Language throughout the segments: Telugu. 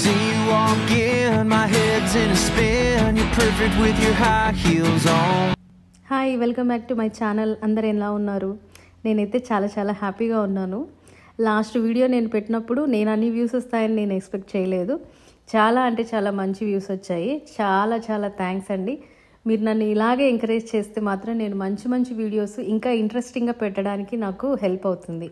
See you walk in, my head's in a spin. You're perfect with your high heels on. Hi welcome back to my channel అందరు ఎలా ఉన్నారు నేనైతే చాలా చాలా హ్యాపీగా ఉన్నాను లాస్ట్ వీడియో నేను పెట్టినప్పుడు నేను అన్ని వ్యూస్ వస్తాయని నేను ఎక్స్పెక్ట్ చేయలేదు చాలా అంటే చాలా మంచి వ్యూస్ వచ్చాయి చాలా చాలా థ్యాంక్స్ అండి మీరు నన్ను ఇలాగే ఎంకరేజ్ చేస్తే మాత్రం నేను మంచి మంచి వీడియోస్ ఇంకా ఇంట్రెస్టింగ్గా పెట్టడానికి నాకు హెల్ప్ అవుతుంది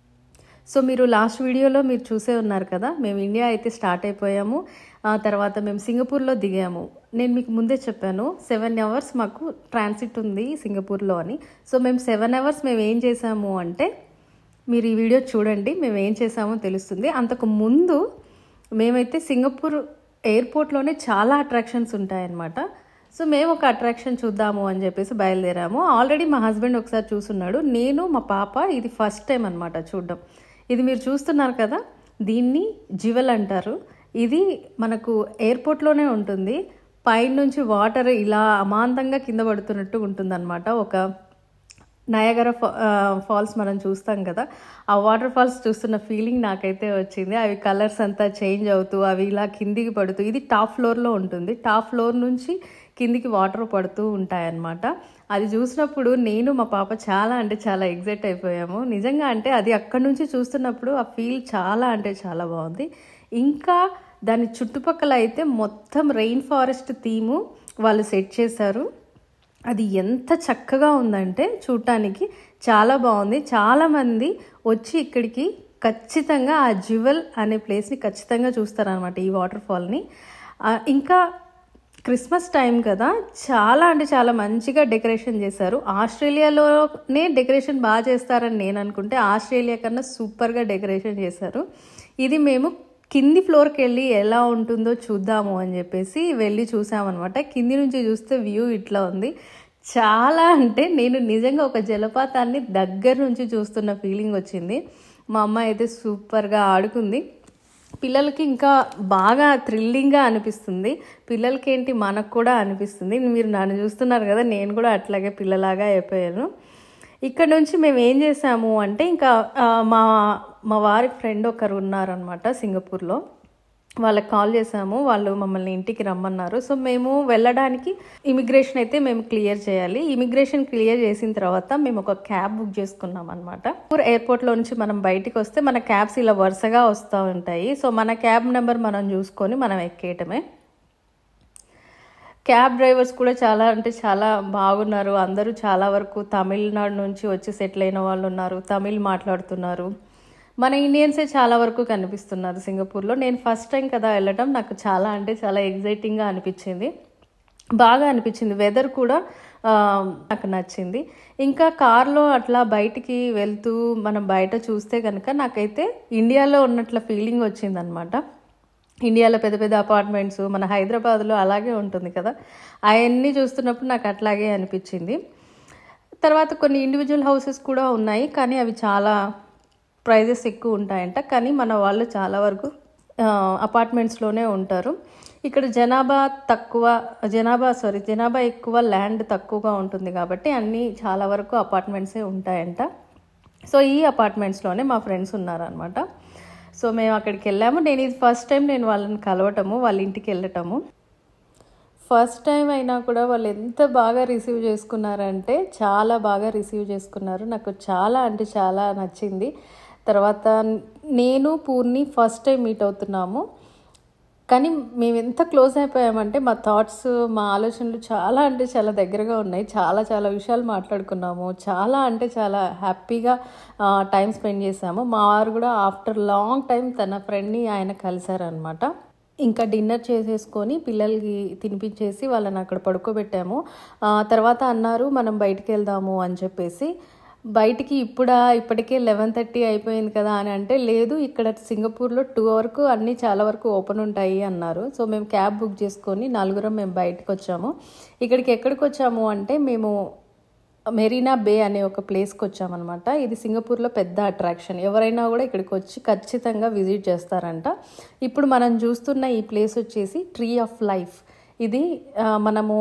సో మీరు లాస్ట్ వీడియోలో మీరు చూసే ఉన్నారు కదా మేము ఇండియా అయితే స్టార్ట్ అయిపోయాము ఆ తర్వాత మేము సింగపూర్లో దిగాము నేను మీకు ముందే చెప్పాను సెవెన్ అవర్స్ మాకు ట్రాన్సిట్ ఉంది సింగపూర్లో అని సో మేము సెవెన్ అవర్స్ మేము ఏం చేసాము అంటే మీరు ఈ వీడియో చూడండి మేము ఏం చేసామో తెలుస్తుంది అంతకు ముందు మేమైతే సింగపూర్ ఎయిర్పోర్ట్లోనే చాలా అట్రాక్షన్స్ ఉంటాయన్నమాట సో మేము ఒక అట్రాక్షన్ చూద్దాము అని చెప్పేసి బయలుదేరాము ఆల్రెడీ మా హస్బెండ్ ఒకసారి చూస్తున్నాడు నేను మా పాప ఇది ఫస్ట్ టైం అనమాట చూడడం ఇది మీరు చూస్తున్నారు కదా దీన్ని జివెల్ అంటారు ఇది మనకు ఎయిర్పోర్ట్లోనే ఉంటుంది పైనుంచి వాటర్ ఇలా అమాంతంగా కింద పడుతున్నట్టు ఉంటుందన్నమాట ఒక నయగర ఫాల్స్ మనం చూస్తాం కదా ఆ వాటర్ ఫాల్స్ చూస్తున్న ఫీలింగ్ నాకైతే వచ్చింది అవి కలర్స్ అంతా చేంజ్ అవుతూ అవి ఇలా కిందికి పడుతూ ఇది టాప్ ఫ్లోర్లో ఉంటుంది టాప్ ఫ్లోర్ నుంచి కిందికి వాటర్ పడుతూ ఉంటాయన్నమాట అది చూసినప్పుడు నేను మా పాప చాలా అంటే చాలా ఎగ్జైట్ అయిపోయాము నిజంగా అంటే అది అక్కడి నుంచి చూస్తున్నప్పుడు ఆ ఫీల్ చాలా అంటే చాలా బాగుంది ఇంకా దాని చుట్టుపక్కల అయితే మొత్తం రెయిన్ ఫారెస్ట్ థీము వాళ్ళు సెట్ చేశారు అది ఎంత చక్కగా ఉందంటే చూడటానికి చాలా బాగుంది చాలామంది వచ్చి ఇక్కడికి ఖచ్చితంగా ఆ జ్యువెల్ అనే ప్లేస్ని ఖచ్చితంగా చూస్తారనమాట ఈ వాటర్ ఫాల్ని ఇంకా క్రిస్మస్ టైం కదా చాలా అంటే చాలా మంచిగా డెకరేషన్ చేశారు ఆస్ట్రేలియాలోనే డెకరేషన్ బాగా చేస్తారని నేను అనుకుంటే ఆస్ట్రేలియా కన్నా సూపర్గా డెకరేషన్ చేశారు ఇది మేము కింది ఫ్లోర్కి వెళ్ళి ఎలా ఉంటుందో చూద్దాము అని చెప్పేసి వెళ్ళి చూసామన్నమాట కింది నుంచి చూస్తే వ్యూ ఇట్లా ఉంది చాలా అంటే నేను నిజంగా ఒక జలపాతాన్ని దగ్గర నుంచి చూస్తున్న ఫీలింగ్ వచ్చింది మా అమ్మాయి అయితే సూపర్గా ఆడుకుంది పిల్లలకి ఇంకా బాగా థ్రిల్లింగ్గా అనిపిస్తుంది పిల్లలకి ఏంటి మనకు కూడా అనిపిస్తుంది మీరు నన్ను చూస్తున్నారు కదా నేను కూడా అట్లాగే పిల్లలాగా అయిపోయాను ఇక్కడ నుంచి మేము ఏం చేసాము అంటే ఇంకా మా మా వారి ఫ్రెండ్ ఒకరు ఉన్నారనమాట సింగపూర్లో వాళ్ళకి కాల్ చేసాము వాళ్ళు మమ్మల్ని ఇంటికి రమ్మన్నారు సో మేము వెళ్ళడానికి ఇమిగ్రేషన్ అయితే మేము క్లియర్ చేయాలి ఇమిగ్రేషన్ క్లియర్ చేసిన తర్వాత మేము ఒక క్యాబ్ బుక్ చేసుకున్నాం అనమాట ఎయిర్పోర్ట్లో నుంచి మనం బయటికి వస్తే మన క్యాబ్స్ ఇలా వరుసగా వస్తూ ఉంటాయి సో మన క్యాబ్ నెంబర్ మనం చూసుకొని మనం ఎక్కేయటమే క్యాబ్ డ్రైవర్స్ కూడా చాలా అంటే చాలా బాగున్నారు అందరూ చాలా వరకు తమిళనాడు నుంచి వచ్చి సెటిల్ అయిన వాళ్ళు ఉన్నారు తమిళ్ మాట్లాడుతున్నారు మన ఇండియన్సే చాలా వరకు కనిపిస్తున్నారు సింగపూర్లో నేను ఫస్ట్ టైం కదా వెళ్ళటం నాకు చాలా అంటే చాలా ఎగ్జైటింగ్గా అనిపించింది బాగా అనిపించింది వెదర్ కూడా నాకు నచ్చింది ఇంకా కార్లో అట్లా బయటికి వెళ్తూ మనం బయట చూస్తే కనుక నాకైతే ఇండియాలో ఉన్నట్ల ఫీలింగ్ వచ్చిందనమాట ఇండియాలో పెద్ద పెద్ద అపార్ట్మెంట్స్ మన హైదరాబాద్లో అలాగే ఉంటుంది కదా అవన్నీ చూస్తున్నప్పుడు నాకు అట్లాగే అనిపించింది తర్వాత కొన్ని ఇండివిజువల్ హౌసెస్ కూడా ఉన్నాయి కానీ అవి చాలా ప్రైజెస్ ఎక్కువ ఉంటాయంట కానీ మన వాళ్ళు చాలా వరకు అపార్ట్మెంట్స్లోనే ఉంటారు ఇక్కడ జనాభా తక్కువ జనాభా సారీ జనాభా ఎక్కువ ల్యాండ్ తక్కువగా ఉంటుంది కాబట్టి అన్నీ చాలా వరకు అపార్ట్మెంట్సే ఉంటాయంట సో ఈ అపార్ట్మెంట్స్లోనే మా ఫ్రెండ్స్ ఉన్నారనమాట సో మేము అక్కడికి వెళ్ళాము నేను ఇది ఫస్ట్ టైం నేను వాళ్ళని కలవటము వాళ్ళ ఇంటికి వెళ్ళటము ఫస్ట్ టైం అయినా కూడా వాళ్ళు ఎంత బాగా రిసీవ్ చేసుకున్నారంటే చాలా బాగా రిసీవ్ చేసుకున్నారు నాకు చాలా అంటే చాలా నచ్చింది తర్వాత నేను పూర్ణి ఫస్ట్ టైం మీట్ అవుతున్నాము కానీ మేము ఎంత క్లోజ్ అయిపోయామంటే మా థాట్స్ మా ఆలోచనలు చాలా అంటే చాలా దగ్గరగా ఉన్నాయి చాలా చాలా విషయాలు మాట్లాడుకున్నాము చాలా అంటే చాలా హ్యాపీగా టైం స్పెండ్ చేసాము మా వారు కూడా ఆఫ్టర్ లాంగ్ టైం తన ఫ్రెండ్ని ఆయన కలిశారనమాట ఇంకా డిన్నర్ చేసేసుకొని పిల్లలకి తినిపించేసి వాళ్ళని అక్కడ పడుకోబెట్టాము తర్వాత అన్నారు మనం బయటికి వెళ్దాము అని చెప్పేసి బయటికి ఇప్పుడా ఇప్పటికే లెవెన్ థర్టీ అయిపోయింది కదా అని అంటే లేదు ఇక్కడ సింగపూర్లో టూ వరకు అన్నీ చాలా వరకు ఓపెన్ ఉంటాయి అన్నారు సో మేము క్యాబ్ బుక్ చేసుకొని నలుగురం మేము బయటకు వచ్చాము ఇక్కడికి ఎక్కడికి వచ్చాము అంటే మేము మెరీనా బే అనే ఒక ప్లేస్కి వచ్చామన్నమాట ఇది సింగపూర్లో పెద్ద అట్రాక్షన్ ఎవరైనా కూడా ఇక్కడికి వచ్చి ఖచ్చితంగా విజిట్ చేస్తారంట ఇప్పుడు మనం చూస్తున్న ఈ ప్లేస్ వచ్చేసి ట్రీ ఆఫ్ లైఫ్ ఇది మనము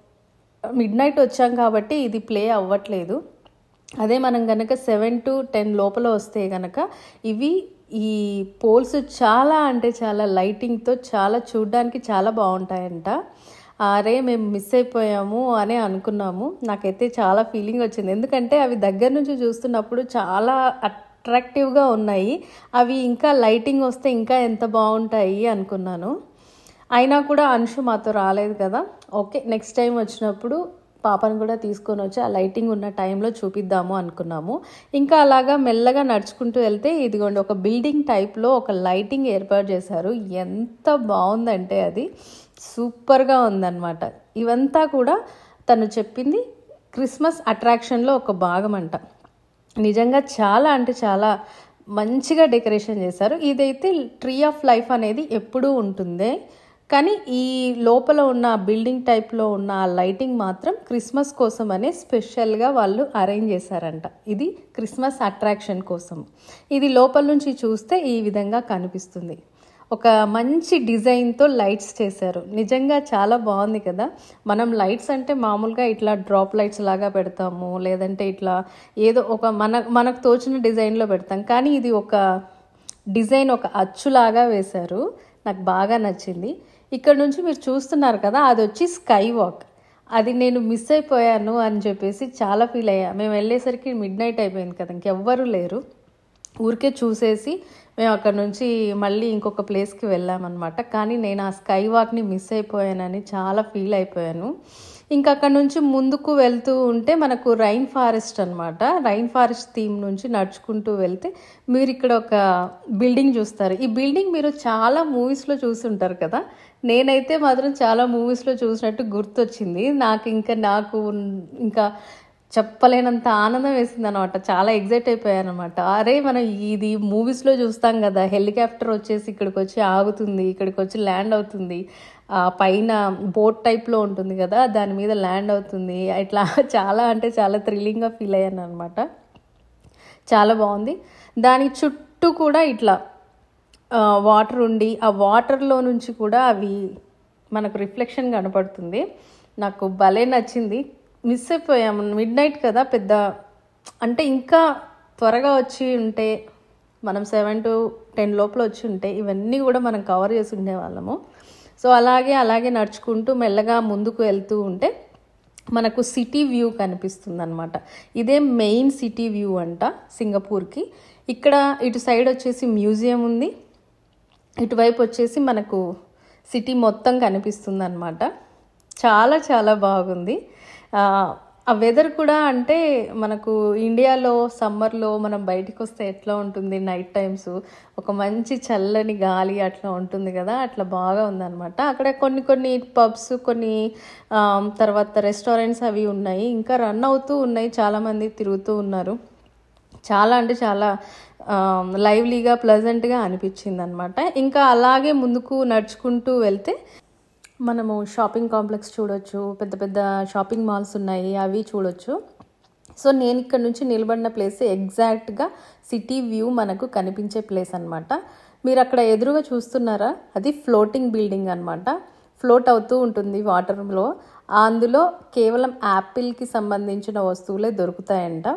మిడ్ నైట్ వచ్చాం కాబట్టి ఇది ప్లే అవ్వట్లేదు అదే మనం కనుక సెవెన్ టు టెన్ లోపల వస్తే కనుక ఇవి ఈ పోల్స్ చాలా అంటే చాలా లైటింగ్తో చాలా చూడడానికి చాలా బాగుంటాయంట అరే మేము మిస్ అయిపోయాము అని అనుకున్నాము నాకైతే చాలా ఫీలింగ్ వచ్చింది ఎందుకంటే అవి దగ్గర నుంచి చూస్తున్నప్పుడు చాలా అట్రాక్టివ్గా ఉన్నాయి అవి ఇంకా లైటింగ్ వస్తే ఇంకా ఎంత బాగుంటాయి అనుకున్నాను అయినా కూడా అంశు మాతో రాలేదు కదా ఓకే నెక్స్ట్ టైం వచ్చినప్పుడు పాపను కూడా తీసుకొని వచ్చి ఆ లైటింగ్ ఉన్న టైంలో చూపిద్దాము అనుకున్నాము ఇంకా అలాగా మెల్లగా నడుచుకుంటూ వెళ్తే ఇదిగోండి ఒక బిల్డింగ్ టైప్లో ఒక లైటింగ్ ఏర్పాటు చేశారు ఎంత బాగుందంటే అది సూపర్గా ఉందన్నమాట ఇవంతా కూడా తను చెప్పింది క్రిస్మస్ అట్రాక్షన్లో ఒక భాగం అంట నిజంగా చాలా అంటే చాలా మంచిగా డెకరేషన్ చేశారు ఇదైతే ట్రీ ఆఫ్ లైఫ్ అనేది ఎప్పుడూ ఉంటుంది కానీ ఈ లోపల ఉన్న బిల్డింగ్ టైప్లో ఉన్న ఆ లైటింగ్ మాత్రం క్రిస్మస్ కోసం అనే స్పెషల్గా వాళ్ళు అరేంజ్ చేశారంట ఇది క్రిస్మస్ అట్రాక్షన్ కోసం ఇది లోపల నుంచి చూస్తే ఈ విధంగా కనిపిస్తుంది ఒక మంచి డిజైన్తో లైట్స్ చేశారు నిజంగా చాలా బాగుంది కదా మనం లైట్స్ అంటే మామూలుగా ఇట్లా డ్రాప్ లైట్స్ లాగా పెడతాము లేదంటే ఇట్లా ఏదో ఒక మన మనకు తోచిన డిజైన్లో పెడతాం కానీ ఇది ఒక డిజైన్ ఒక అచ్చులాగా వేశారు నాకు బాగా నచ్చింది ఇక్కడ నుంచి మీరు చూస్తున్నారు కదా అది వచ్చి స్కై వాక్ అది నేను మిస్ అయిపోయాను అని చెప్పేసి చాలా ఫీల్ అయ్యా మేము వెళ్ళేసరికి మిడ్ నైట్ అయిపోయింది కదా ఇంకెవ్వరూ లేరు ఊరికే చూసేసి మేము అక్కడ నుంచి మళ్ళీ ఇంకొక ప్లేస్కి వెళ్ళామన్నమాట కానీ నేను ఆ స్కై వాక్ని మిస్ అయిపోయానని చాలా ఫీల్ అయిపోయాను ఇంకా అక్కడ నుంచి ముందుకు వెళ్తూ ఉంటే మనకు రైన్ ఫారెస్ట్ అనమాట రైన్ ఫారెస్ట్ థీమ్ నుంచి నడుచుకుంటూ వెళ్తే మీరు ఇక్కడ ఒక బిల్డింగ్ చూస్తారు ఈ బిల్డింగ్ మీరు చాలా మూవీస్లో చూసి ఉంటారు కదా నేనైతే మాత్రం చాలా మూవీస్లో చూసినట్టు గుర్తొచ్చింది నాకు ఇంకా నాకు ఇంకా చెప్పలేనంత ఆనందం వేసింది అనమాట చాలా ఎగ్జైట్ అయిపోయాను అనమాట అరే మనం ఇది మూవీస్లో చూస్తాం కదా హెలికాప్టర్ వచ్చేసి ఇక్కడికి వచ్చి ఆగుతుంది ఇక్కడికి వచ్చి ల్యాండ్ అవుతుంది ఆ పైన బోట్ టైప్లో ఉంటుంది కదా దాని మీద ల్యాండ్ అవుతుంది ఇట్లా చాలా అంటే చాలా థ్రిల్లింగ్గా ఫీల్ అయ్యాను అనమాట చాలా బాగుంది దాని చుట్టూ కూడా ఇట్లా వాటర్ ఉండి ఆ వాటర్లో నుంచి కూడా అవి మనకు రిఫ్లెక్షన్ కనపడుతుంది నాకు భలే నచ్చింది మిస్ అయిపోయాము మిడ్ నైట్ కదా పెద్ద అంటే ఇంకా త్వరగా వచ్చి ఉంటే మనం సెవెన్ టు టెన్ లోపల వచ్చి ఉంటే ఇవన్నీ కూడా మనం కవర్ చేసి ఉండేవాళ్ళము సో అలాగే అలాగే నడుచుకుంటూ మెల్లగా ముందుకు వెళ్తూ ఉంటే మనకు సిటీ వ్యూ కనిపిస్తుంది అనమాట ఇదే మెయిన్ సిటీ వ్యూ అంట సింగపూర్కి ఇక్కడ ఇటు సైడ్ వచ్చేసి మ్యూజియం ఉంది ఇటువైపు వచ్చేసి మనకు సిటీ మొత్తం కనిపిస్తుంది అనమాట చాలా చాలా బాగుంది ఆ వెదర్ కూడా అంటే మనకు ఇండియాలో సమ్మర్లో మనం బయటికి వస్తే ఎట్లా ఉంటుంది నైట్ టైమ్స్ ఒక మంచి చల్లని గాలి అట్లా ఉంటుంది కదా అట్లా బాగా ఉందన్నమాట అక్కడ కొన్ని కొన్ని పబ్స్ కొన్ని తర్వాత రెస్టారెంట్స్ అవి ఉన్నాయి ఇంకా రన్ అవుతూ ఉన్నాయి చాలామంది తిరుగుతూ ఉన్నారు చాలా అంటే చాలా లైవ్లీగా ప్లజెంట్గా అనిపించింది అనమాట ఇంకా అలాగే ముందుకు నడుచుకుంటూ వెళ్తే మనము షాపింగ్ కాంప్లెక్స్ చూడొచ్చు పెద్ద పెద్ద షాపింగ్ మాల్స్ ఉన్నాయి అవి చూడొచ్చు సో నేను ఇక్కడ నుంచి నిలబడిన ప్లేస్ ఎగ్జాక్ట్గా సిటీ వ్యూ మనకు కనిపించే ప్లేస్ అనమాట మీరు అక్కడ ఎదురుగా చూస్తున్నారా అది ఫ్లోటింగ్ బిల్డింగ్ అనమాట ఫ్లోట్ అవుతూ ఉంటుంది వాటర్లో అందులో కేవలం యాపిల్కి సంబంధించిన వస్తువులే దొరుకుతాయంట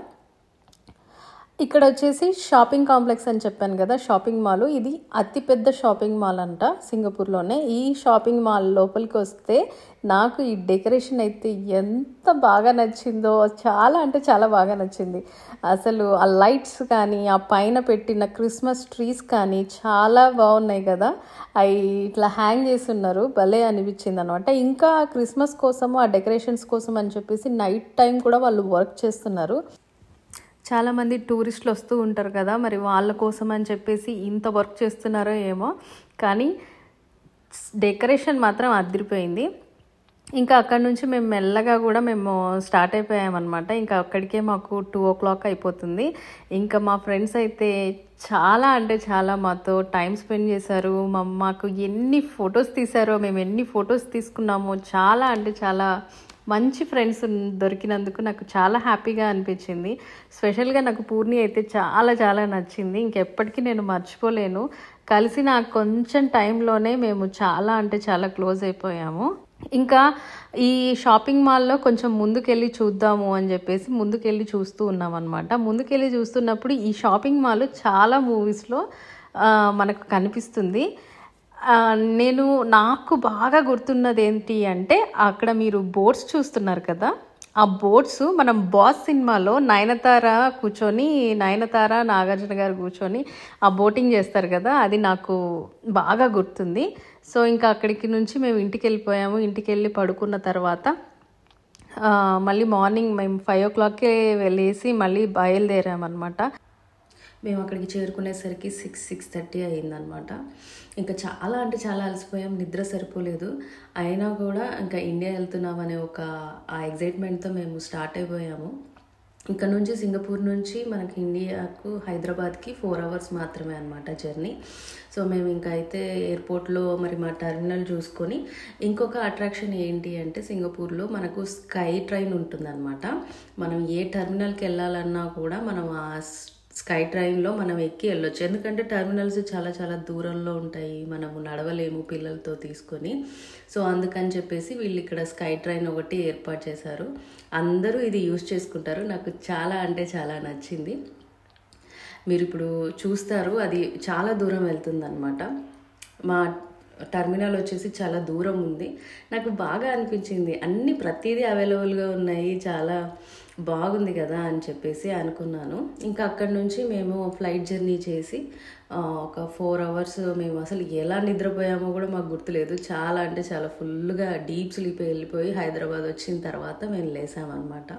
ఇక్కడ వచ్చేసి షాపింగ్ కాంప్లెక్స్ అని చెప్పాను కదా షాపింగ్ మాల్ ఇది అతిపెద్ద షాపింగ్ మాల్ అంట సింగపూర్లోనే ఈ షాపింగ్ మాల్ లోపలికి వస్తే నాకు ఈ డెకరేషన్ అయితే ఎంత బాగా నచ్చిందో చాలా అంటే చాలా బాగా నచ్చింది అసలు ఆ లైట్స్ కానీ ఆ పైన పెట్టిన క్రిస్మస్ ట్రీస్ కానీ చాలా బాగున్నాయి కదా అవి ఇట్లా హ్యాంగ్ చేసి ఉన్నారు భలే అనిపించింది అనమాట ఇంకా క్రిస్మస్ కోసము ఆ డెకరేషన్స్ కోసం అని చెప్పేసి నైట్ టైం కూడా వాళ్ళు వర్క్ చేస్తున్నారు చాలామంది టూరిస్టులు వస్తూ ఉంటారు కదా మరి వాళ్ళ కోసం అని చెప్పేసి ఇంత వర్క్ చేస్తున్నారో ఏమో కానీ డెకరేషన్ మాత్రం అదిరిపోయింది ఇంకా అక్కడ నుంచి మేము మెల్లగా కూడా మేము స్టార్ట్ అయిపోయామన్నమాట ఇంకా అక్కడికే మాకు టూ ఓ క్లాక్ అయిపోతుంది ఇంకా మా ఫ్రెండ్స్ అయితే చాలా అంటే చాలా మాతో టైం స్పెండ్ చేశారు మా మాకు ఎన్ని ఫొటోస్ తీశారో మేము ఎన్ని ఫొటోస్ తీసుకున్నామో చాలా అంటే చాలా మంచి ఫ్రెండ్స్ దొరికినందుకు నాకు చాలా హ్యాపీగా అనిపించింది స్పెషల్గా నాకు పూర్ణి అయితే చాలా చాలా నచ్చింది ఇంకెప్పటికీ నేను మర్చిపోలేను కలిసి నాకు కొంచెం టైంలోనే మేము చాలా అంటే చాలా క్లోజ్ అయిపోయాము ఇంకా ఈ షాపింగ్ మాల్లో కొంచెం ముందుకెళ్ళి చూద్దాము అని చెప్పేసి ముందుకెళ్ళి చూస్తూ ఉన్నాం అనమాట ముందుకెళ్ళి చూస్తున్నప్పుడు ఈ షాపింగ్ మాల్ చాలా మూవీస్లో ఆ, మనకు కనిపిస్తుంది ఆ, నేను నాకు బాగా గుర్తున్నది ఏంటి అంటే అక్కడ మీరు బోట్స్ చూస్తున్నారు కదా ఆ బోట్స్ మనం బాస్ సినిమాలో నయనతార కూర్చొని నయనతార నాగార్జున గారు కూర్చొని ఆ బోటింగ్ చేస్తారు కదా అది నాకు బాగా గుర్తుంది సో ఇంకా అక్కడికి నుంచి మేము ఇంటికి వెళ్ళిపోయాము ఇంటికి వెళ్ళి పడుకున్న తర్వాత ఆ, మళ్ళీ మార్నింగ్ మేము ఫైవ్ ఓ క్లాక్కే వెళ్ళేసి మళ్ళీ బయలుదేరామన్నమాట మేము అక్కడికి చేరుకునేసరికి సిక్స్ సిక్స్ థర్టీ అయ్యిందనమాట ఇంకా చాలా అంటే చాలా అలసిపోయాం నిద్ర సరిపోలేదు అయినా కూడా ఇంకా ఇండియా వెళ్తున్నాం అనే ఒక ఆ ఎగ్జైట్మెంట్తో మేము స్టార్ట్ అయిపోయాము ఇక్కడ నుంచి సింగపూర్ నుంచి మనకి ఇండియాకు హైదరాబాద్కి ఫోర్ అవర్స్ మాత్రమే అనమాట జర్నీ సో మేము ఇంకా అయితే ఎయిర్పోర్ట్లో మరి మా టెర్మినల్ చూసుకొని ఇంకొక అట్రాక్షన్ ఏంటి అంటే సింగపూర్లో మనకు స్కై ట్రైన్ ఉంటుందన్నమాట మనం ఏ టెర్మినల్కి వెళ్ళాలన్నా కూడా మనం ఆ స్కై ట్రైన్లో మనం ఎక్కి వెళ్ళొచ్చు ఎందుకంటే టెర్మినల్స్ చాలా చాలా దూరంలో ఉంటాయి మనము నడవలేము పిల్లలతో తీసుకొని సో అందుకని చెప్పేసి వీళ్ళు ఇక్కడ స్కై ట్రైన్ ఒకటి ఏర్పాటు చేశారు అందరూ ఇది యూజ్ చేసుకుంటారు నాకు చాలా అంటే చాలా నచ్చింది మీరు ఇప్పుడు చూస్తారు అది చాలా దూరం వెళ్తుందన్నమాట మా టర్మినల్ వచ్చేసి చాలా దూరం ఉంది నాకు బాగా అనిపించింది అన్ని ప్రతిదీ అవైలబుల్గా ఉన్నాయి చాలా బాగుంది కదా అని చెప్పేసి అనుకున్నాను ఇంకా అక్కడి నుంచి మేము ఫ్లైట్ జర్నీ చేసి ఆ, ఒక ఫోర్ అవర్స్ మేము అసలు ఎలా నిద్రపోయామో కూడా మాకు గుర్తులేదు చాలా అంటే చాలా ఫుల్గా డీప్ స్లీప్ వెళ్ళిపోయి హైదరాబాద్ వచ్చిన తర్వాత మేము లేసామన్నమాట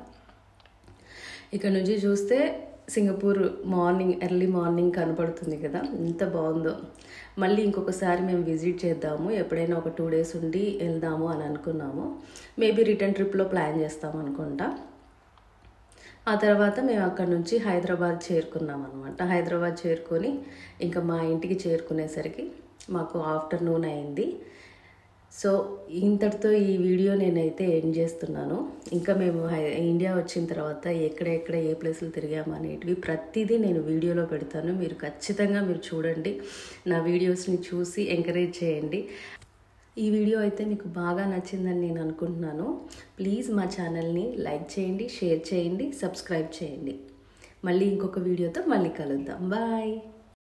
ఇక్కడ నుంచి చూస్తే సింగపూర్ మార్నింగ్ ఎర్లీ మార్నింగ్ కనపడుతుంది కదా ఎంత బాగుందో మళ్ళీ ఇంకొకసారి మేము విజిట్ చేద్దాము ఎప్పుడైనా ఒక టూ డేస్ ఉండి వెళ్దాము అని అనుకున్నాము మేబీ రిటర్న్ ట్రిప్లో ప్లాన్ చేస్తాం అనుకుంటా ఆ తర్వాత మేము అక్కడ నుంచి హైదరాబాద్ చేరుకున్నాం అనమాట హైదరాబాద్ చేరుకొని ఇంకా మా ఇంటికి చేరుకునేసరికి మాకు ఆఫ్టర్నూన్ అయింది సో ఇంతటితో ఈ వీడియో నేనైతే ఎండ్ చేస్తున్నాను ఇంకా మేము హై ఇండియా వచ్చిన తర్వాత ఎక్కడెక్కడ ఏ ప్లేసులు తిరిగాము అనేటివి ప్రతిదీ నేను వీడియోలో పెడతాను మీరు ఖచ్చితంగా మీరు చూడండి నా వీడియోస్ని చూసి ఎంకరేజ్ చేయండి ఈ వీడియో అయితే మీకు బాగా నచ్చిందని నేను అనుకుంటున్నాను ప్లీజ్ మా ఛానల్ని లైక్ చేయండి షేర్ చేయండి సబ్స్క్రైబ్ చేయండి మళ్ళీ ఇంకొక వీడియోతో మళ్ళీ కలుద్దాం బాయ్